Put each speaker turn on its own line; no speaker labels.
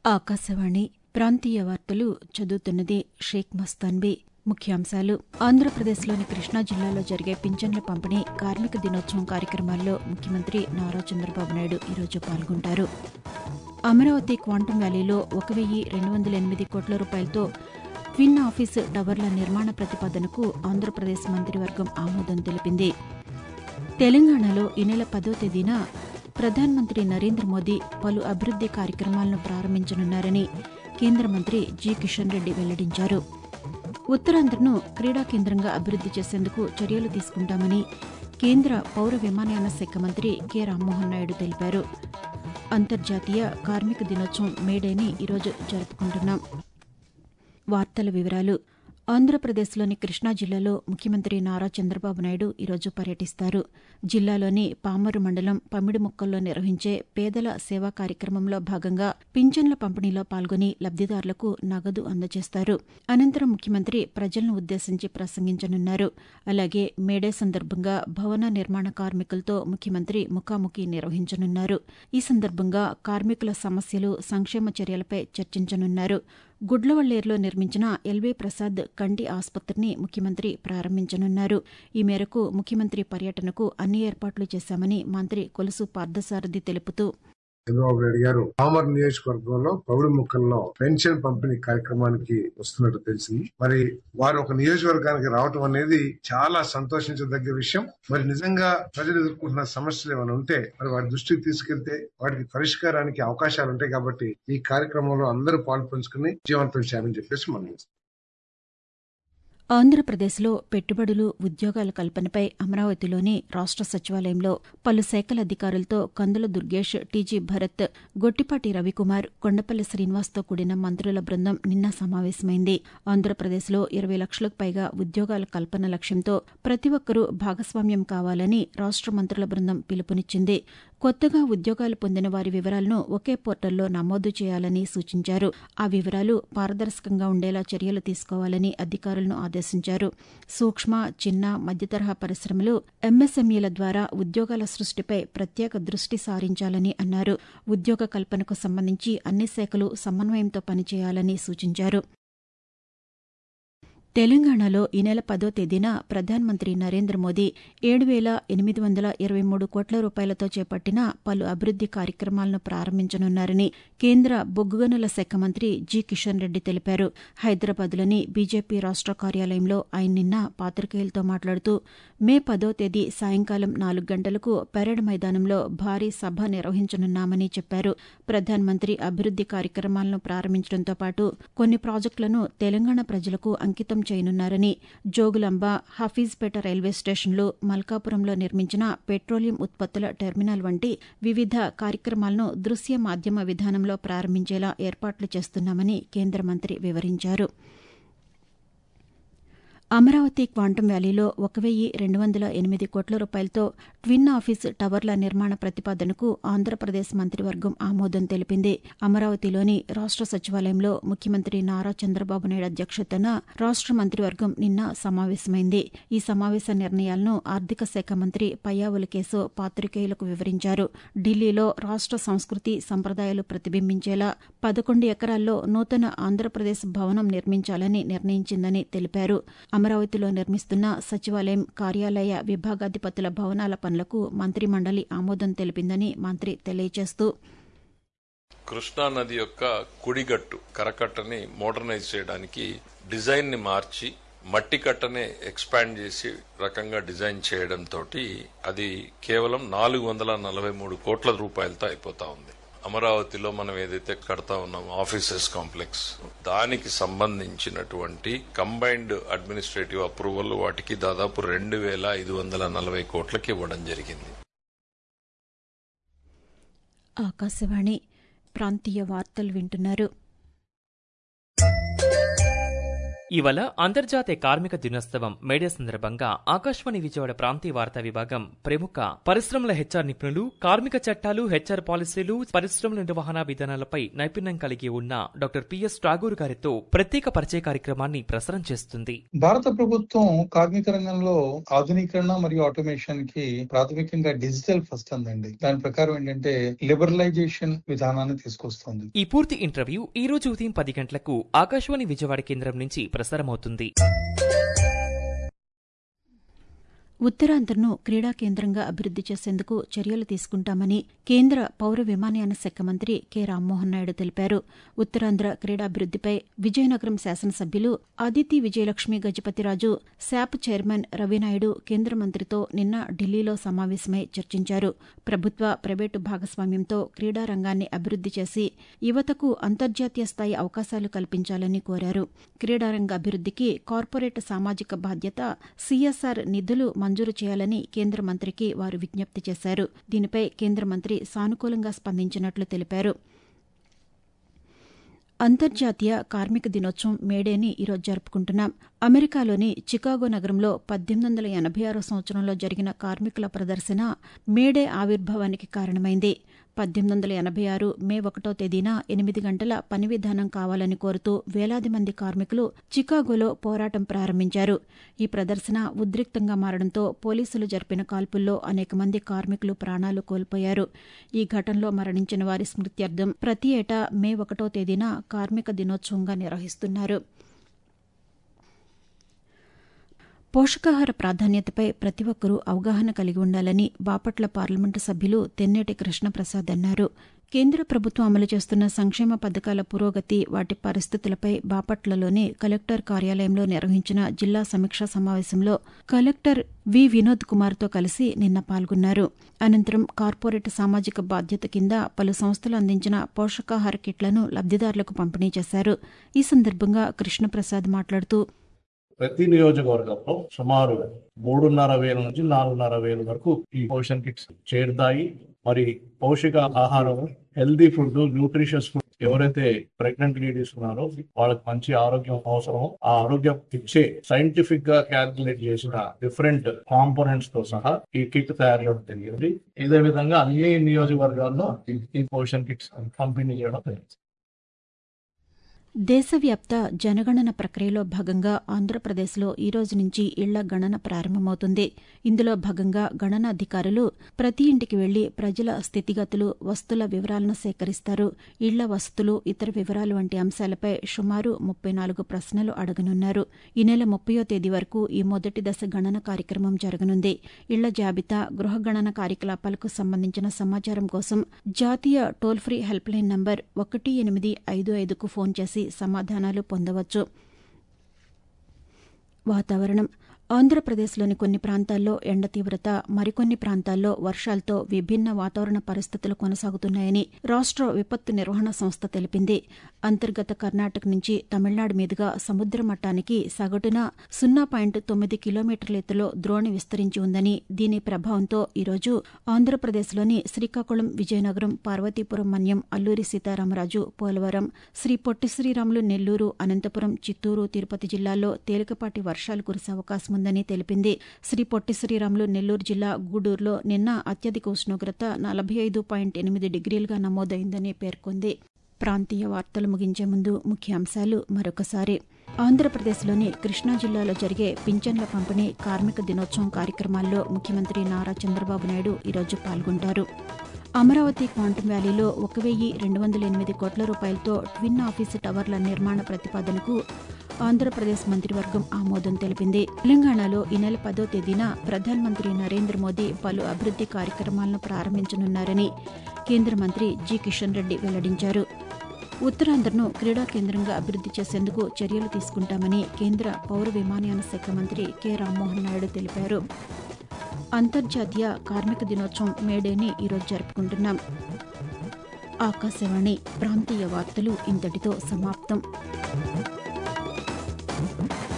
ఆకాశవాణి ప్రాంతీయ వార్తలు చదువుతున్నది షేక్ మస్తాన్బీ ముఖ్యాంశాలు ఆంధ్రప్రదేశ్లోని కృష్ణా జిల్లాలో జరిగే పింఛన్ల పంపిణీ కార్మిక దినోత్సవం కార్యక్రమాల్లో ముఖ్యమంత్రి నారా చంద్రబాబు నాయుడు ఈరోజు పాల్గొంటారు అమరావతి క్వాంటం వ్యాలీలో ఒక వెయ్యి రెండు వందల ఎనిమిది కోట్ల రూపాయలతో ట్విన్ ఆఫీస్ టవర్ల నిర్మాణ ప్రతిపాదనకు ఆంధ్రప్రదేశ్ మంత్రివర్గం ఆమోదం తెలిపింది తెలంగాణలో ఈ నెల పదో తేదీన ప్రధానమంత్రి నరేంద్ర మోదీ పలు అభివృద్ది కార్యక్రమాలను ప్రారంభించనున్నారని కేంద్ర మంత్రి జి కిషన్ రెడ్డి వెల్లడించారు ఉత్తరాంధ్రను క్రీడా కేంద్రంగా అభివృద్ది చేసేందుకు చర్యలు తీసుకుంటామని కేంద్ర పౌర విమానయాన శాఖ మంత్రి కె రామ్మోహన్ నాయుడు తెలిపారు అంతర్జాతీయ కార్మిక దినోత్సవం మేడేని ఈరోజు జరుపుకుంటున్నాం వార్తల వివరాలు ఆంధ్రప్రదేశ్లోని కృష్ణా జిల్లాలో ముఖ్యమంత్రి నారా చంద్రబాబు నాయుడు ఈరోజు పర్యటిస్తారు జిల్లాలోని పామరు మండలం పమిడిముక్కల్లో నిర్వహించే పేదల సేవా కార్యక్రమంలో భాగంగా పింఛన్ల పంపిణీలో పాల్గొని లబ్దిదారులకు నగదు అందజేస్తారు అనంతరం ముఖ్యమంత్రి ప్రజలను ఉద్దేశించి ప్రసంగించనున్నారు అలాగే మేడే సందర్భంగా భవన నిర్మాణ కార్మికులతో ముఖ్యమంత్రి ముఖాముఖి నిర్వహించనున్నారు ఈ సందర్భంగా కార్మికుల సమస్యలు సంక్షేమ చర్యలపై చర్చించనున్నారు గుడ్లవల్లేరులో నిర్మించిన ఎల్వీ ప్రసాద్ కంటి ఆసుపత్రిని ముఖ్యమంత్రి ప్రారంభించనున్నారు ఈ మేరకు ముఖ్యమంత్రి పర్యటనకు అన్ని ఏర్పాట్లు చేశామని మంత్రి కొలుసు పార్థసారథి తెలుపుతూ
చంద్రబాబు నాయుడు గారు పామర్ నియోజకవర్గంలో పౌడి ముక్కల్లో పెన్షన్ పంపిణీ కార్యక్రమానికి వస్తున్నట్టు తెలిసింది మరి వారు ఒక నియోజకవర్గానికి రావటం అనేది చాలా సంతోషించదగ్గ విషయం మరి నిజంగా ప్రజలు ఎదుర్కొంటున్న సమస్యలు ఏమైనా ఉంటే మరి వారి దృష్టికి తీసుకెళ్తే వాటికి పరిష్కారానికి అవకాశాలు ఉంటాయి కాబట్టి ఈ కార్యక్రమంలో అందరూ పాలు పంచుకుని విజయవంతం చేయాలని చెప్పేసి మనం
ఆంధ్రప్రదేశ్లో పెట్టుబడులు ఉద్యోగాల కల్పనపై అమరావతిలోని రాష్ట సచివాలయంలో పలు శాఖల అధికారులతో కందుల దుర్గేష్ టీజీ భరత్ గొట్టిపాటి రవికుమార్ కొండపల్లి శ్రీనివాస్తో కూడిన మంత్రుల బృందం నిన్న సమావేశమైంది ఆంధ్రప్రదేశ్లో ఇరవై లక్షలకు పైగా ఉద్యోగాల కల్పన లక్ష్యంతో ప్రతి ఒక్కరూ భాగస్వామ్యం కావాలని రాష్ట మంత్రుల బృందం పిలుపునిచ్చింది కొత్తగా ఉద్యోగాలు పొందిన వారి వివరాలను ఒకే పోర్టల్లో నమోదు చేయాలని సూచించారు ఆ వివరాలు పారదర్శకంగా ఉండేలా చర్యలు తీసుకోవాలని అధికారులను ఆదేశించారు సూక్ష్మ చిన్న మధ్యతరహా పరిశ్రమలు ఎంఎస్ఎంఈల ద్వారా ఉద్యోగాల సృష్టిపై ప్రత్యేక దృష్టి సారించాలని అన్నారు ఉద్యోగ కల్పనకు సంబంధించి అన్ని శాఖలు సమన్వయంతో పనిచేయాలని సూచించారు తెలంగాణలో ఈ నెల పదో తేదీన ప్రధానమంత్రి నరేంద్ర మోదీ ఏడు వేల ఎనిమిది వందల ఇరవై మూడు కోట్ల రూపాయలతో చేపట్టిన పలు అభివృద్ది కార్యక్రమాలను ప్రారంభించనున్నారని కేంద్ర బొగ్గుగనుల శాఖ మంత్రి జి కిషన్ రెడ్డి తెలిపారు హైదరాబాద్లోని బీజేపీ రాష్ట కార్యాలయంలో ఆయన నిన్న పాతికేయులతో మాట్లాడుతూ మే పదో తేదీ సాయంకాలం నాలుగు గంటలకు పెరేడ్ మైదానంలో భారీ సభ నిర్వహించనున్నామని చెప్పారు ప్రధానమంత్రి అభివృద్ది కార్యక్రమాలను ప్రారంభించడంతో పాటు కొన్ని ప్రాజెక్టులను తెలంగాణ ప్రజలకు అంకితం చేయనున్నారని జోగులాంబ హఫీజ్పేట రైల్వే స్టేషన్లు మల్కాపురంలో నిర్మించిన పెట్రోలియం ఉత్పత్తుల టెర్మినల్ వంటి వివిధ కార్యక్రమాలను దృశ్య మాధ్యమ విధానంలో ప్రారంభించేలా ఏర్పాట్లు చేస్తున్నామని కేంద్ర మంత్రి వివరించారు అమరావతి క్వాంటం వ్యాలీలో ఒక వెయ్యి రెండు వందల ఎనిమిది కోట్ల రూపాయలతో ట్విన్ ఆఫీస్ టవర్ల నిర్మాణ ప్రతిపాదనకు ఆంధ్రప్రదేశ్ మంత్రివర్గం ఆమోదం తెలిపింది అమరావతిలోని రాష్ట సచివాలయంలో ముఖ్యమంత్రి నారా చంద్రబాబు నాయుడు అధ్యక్షతన రాష్ట మంత్రివర్గం నిన్న సమావేశమైంది ఈ సమావేశ నిర్ణయాలను ఆర్థిక శాఖ మంత్రి పయ్యావుల కేశు పాతికేయులకు వివరించారు ఢిల్లీలో రాష్ట సంస్కృతి సంప్రదాయాలు ప్రతిబింబించేలా పదకొండు ఎకరాల్లో నూతన ఆంధ్రప్రదేశ్ భవనం నిర్మించాలని నిర్ణయించిందని తెలిపారు అమరావతిలో నిర్మిస్తున్న సచివాలయం కార్యాలయ విభాగాధిపతుల భవనాల పనులకు మంత్రి మండలి ఆమోదం తెలిపిందని మంత్రి తెలియజేస్తూ
కృష్ణా నది యొక్క కుడిగట్టు కరకట్టని మోడర్నైజ్ చేయడానికి డిజైన్ ని మార్చి మట్టి కట్టనే ఎక్స్పాండ్ చేసి రకంగా డిజైన్ చేయడంతో అది కేవలం నాలుగు వందల నలభై మూడు కోట్ల రూపాయలతో అయిపోతా ఉంది అమరావతిలో మనం ఏదైతే కడతా ఉన్నాం ఆఫీసెస్ కాంప్లెక్స్ దానికి సంబంధించినటువంటి కంబైన్డ్ అడ్మినిస్ట్రేటివ్ అప్రూవల్ వాటికి దాదాపు రెండు వేల ఐదు వందల నలభై కోట్లకి ఇవ్వడం జరిగింది
ఆకాశవాణి ప్రాంతీయ వార్తలు వింటున్నారు
ఇవాళ అంతర్జాతీయ కార్మిక దినోత్సవం మేడే సందర్భంగా ఆకాశవాణి విజయవాడ ప్రాంతీయ వార్తా విభాగం ప్రముఖ పరిశ్రమల హెచ్ఆర్ నిపుణులు కార్మిక చట్టాలు హెచ్ఆర్ పాలసీలు పరిశ్రమల నిర్వహణ విధానాలపై నైపుణ్యం కలిగి ఉన్న డాక్టర్ పిఎస్ ఠాగూర్ గారితో ప్రత్యేక పరిచయ కార్యక్రమాన్ని ప్రసారం చేస్తుంది
భారత ప్రభుత్వం కార్మిక రంగంలో ఆధునీకరణ మరియు ఆటోమేషన్ కి ప్రాథమికంగా డిజిటల్ ఫస్ట్ అందండి దాని ప్రకారం ఏంటంటే లిబరలైజేషన్ విధానాన్ని తీసుకొస్తుంది
ఈ పూర్తి ఇంటర్వ్యూ ఈ రోజు ఉదయం పది గంటలకు ఆకాశవాణి విజయవాడ కేంద్రం నుంచి ప్రసారమవుతుంది
ఉత్తరాంధ్రను క్రీడా కేంద్రంగా అభివృద్ది చేసేందుకు చర్యలు తీసుకుంటామని కేంద్ర పౌర విమానయాన శాఖ మంత్రి కె రామ్మోహన్ నాయుడు తెలిపారు ఉత్తరాంధ్ర క్రీడాభివృద్దిపై విజయనగరం శాసనసభ్యులు అదితి విజయలక్ష్మి గజపతిరాజు శాప్ చైర్మన్ రవినాయుడు కేంద్ర మంత్రితో నిన్న ఢిల్లీలో సమావేశమై చర్చించారు ప్రభుత్వ ప్రైవేటు భాగస్వామ్యంతో క్రీడా రంగాన్ని అభివృద్ది చేసి యువతకు అంతర్జాతీయ స్థాయి అవకాశాలు కల్పించాలని కోరారు క్రీడారంగ అభివృద్దికి కార్పొరేట్ సామాజిక బాధ్యత సీఎస్ఆర్ నిధులు మంజూరు చేయాలని కేంద్ర మంత్రికి వారు విజ్ఞప్తి చేశారు దీనిపై కేంద్ర మంత్రి సానుకూలంగా స్పందించినట్లు తెలిపారు అంతర్జాతీయ కార్మిక దినోత్సవం మేడేని ఈరోజు జరుపుకుంటున్నాం అమెరికాలోని చికాగో నగరంలో పద్దెనిమిది వందల ఎనభై ఆరో సంవత్సరంలో జరిగిన కార్మికుల ప్రదర్శన మేడే ఆవిర్భావానికి కారణమైంది పద్దెనిమిది వందల ఎనభై ఆరు మే ఒకటో తేదీన ఎనిమిది గంటల పని విధానం కావాలని కోరుతూ వేలాది మంది కార్మికులు చికాగోలో పోరాటం ప్రారంభించారు ఈ ప్రదర్శన ఉద్రిక్తంగా మారడంతో పోలీసులు జరిపిన కాల్పుల్లో అనేక మంది కార్మికులు ప్రాణాలు కోల్పోయారు ఈ ఘటనలో మరణించిన వారి స్మృత్యర్థం ప్రతి ఏటా మే ఒకటో తేదీన కార్మిక దినోత్సవంగా నిర్వహిస్తున్నారు పోషకాహార ప్రాధాన్యతపై ప్రతి ఒక్కరూ అవగాహన కలిగి ఉండాలని బాపట్ల పార్లమెంటు సభ్యులు తెన్నేటి కృష్ణప్రసాద్ అన్నారు కేంద్ర ప్రభుత్వం అమలు చేస్తున్న సంక్షేమ పథకాల పురోగతి వాటి పరిస్థితులపై బాపట్లలోని కలెక్టర్ కార్యాలయంలో నిర్వహించిన జిల్లా సమీక్షా సమావేశంలో కలెక్టర్ వి వినోద్ కుమార్తో కలిసి నిన్న పాల్గొన్నారు అనంతరం కార్పొరేట్ సామాజిక బాధ్యత కింద పలు సంస్థలు అందించిన పోషకాహార కిట్లను లబ్దిదారులకు పంపిణీ చేశారు ఈ సందర్భంగా కృష్ణప్రసాద్ మాట్లాడుతూ
ప్రతి నియోజకవర్గంలో సుమారు మూడున్నర వేల నుంచి నాలుగున్నర వేల వరకు ఈ పోషన్ కిట్స్ చేరుతాయి మరి పౌషిక ఆహారం హెల్దీ ఫుడ్ న్యూట్రిషియస్ ఫుడ్ ఎవరైతే ప్రెగ్నెంట్ లేడీస్ ఉన్నారో వాళ్ళకి మంచి ఆరోగ్యం అవసరం ఆ ఆరోగ్యం ఇచ్చే సైంటిఫిక్ గా క్యాల్కులేట్ చేసిన డిఫరెంట్ కాంపోనెంట్స్ తో సహా ఈ కిట్ తయారు చేయడం జరిగింది ఇదే విధంగా అన్ని నియోజకవర్గాల్లో ఈ పోషన్ కిట్స్ పంపిణీ చేయడం జరిగింది
దేశవ్యాప్త జనగణన ప్రక్రియలో భాగంగా ఆంధ్రప్రదేశ్లో ఈ రోజు నుంచి ఇళ్ల గణన ప్రారంభమవుతుంది ఇందులో భాగంగా గణన అధికారులు ప్రతి ఇంటికి వెళ్లి ప్రజల స్థితిగతులు వస్తుల వివరాలను సేకరిస్తారు ఇళ్ల వసతులు ఇతర వివరాలు వంటి అంశాలపై సుమారు ముప్పై నాలుగు ప్రశ్నలు అడగనున్నారు ఈ నెల ముప్పయో తేదీ వరకు ఈ మొదటి దశ గణన కార్యక్రమం జరగనుంది ఇళ్ల జాబితా గృహ గణన కార్యకలాపాలకు సంబంధించిన సమాచారం కోసం జాతీయ toll free help line number ఒకటి ఎనిమిది ఐదు ఐదుకు ఫోన్ చేసి సమాధానాలు పొందవచ్చు వాతావరణం ఆంధ్రప్రదేశ్లోని కొన్ని ప్రాంతాల్లో ఎండ తీవ్రత మరికొన్ని ప్రాంతాల్లో వర్షాలతో విభిన్న వాతావరణ పరిస్థితులు కొనసాగుతున్నాయని రాష్ట్ర విపత్తు నిర్వహణ సంస్థ తెలిపింది అంతర్గత కర్ణాటక నుంచి తమిళనాడు మీదుగా సముద్ర మట్టానికి సగటున సున్నా పాయింట్ తొమ్మిది కిలోమీటర్ల ఎత్తులో ద్రోణి విస్తరించి ఉందని దీని ప్రభావంతో ఈరోజు ఆంధ్రప్రదేశ్లోని శ్రీకాకుళం విజయనగరం పార్వతీపురం మన్యం అల్లూరి సీతారామరాజు పోలవరం శ్రీ పొట్టి శ్రీరాములు నెల్లూరు అనంతపురం చిత్తూరు తిరుపతి జిల్లాల్లో తేలికపాటి వర్షాలు కురిసే అవకాశం ఉందని తెలిపింది శ్రీ పొట్టి శ్రీరాములు నెల్లూరు జిల్లా గూడూరులో నిన్న అత్యధిక ఉష్ణోగ్రత నలభై ఐదు పాయింట్ ఎనిమిది డిగ్రీలుగా నమోదైందని పేర్కొంది ప్రాంతీయ వార్తలు ముగించే ముందు ముఖ్యాంశాలు మరొకసారి ఆంధ్రప్రదేశ్లోని కృష్ణా జిల్లాలో జరిగే పింఛన్ల పంపిణీ కార్మిక దినోత్సవం కార్యక్రమాల్లో ముఖ్యమంత్రి నారా చంద్రబాబు నాయుడు ఈరోజు పాల్గొంటారు అమరావతి క్వాంటమ్ వ్యాలీలో ఒక వెయ్యి రెండు వందల ఎనిమిది కోట్ల రూపాయలతో ట్విన్ ఆఫీసు టవర్ల నిర్మాణ ప్రతిపాదనకు ఆంధ్రప్రదేశ్ మంత్రివర్గం ఆమోదం తెలిపింది తెలంగాణలో ఈ నెల పదో తేదీన ప్రధానమంత్రి నరేంద్ర మోదీ పలు అభివృద్ది కార్యక్రమాలను ప్రారంభించనున్నారని కేంద్ర మంత్రి జి కిషన్ రెడ్డి వెల్లడించారు ఉత్తరాంధ్రను క్రీడా కేంద్రంగా అభివృద్ది చేసేందుకు చర్యలు తీసుకుంటామని కేంద్ర పౌర విమానయాన శాఖ మంత్రి కె రామ్మోహన్ నాయుడు తెలిపారు అంతర్జాతీయ కార్మిక దినోత్సవం మేడేని ఈరోజు జరుపుకుంటున్నాం ఆకాశవాణి ప్రాంతీయ వార్తలు ఇంతటితో సమాప్తం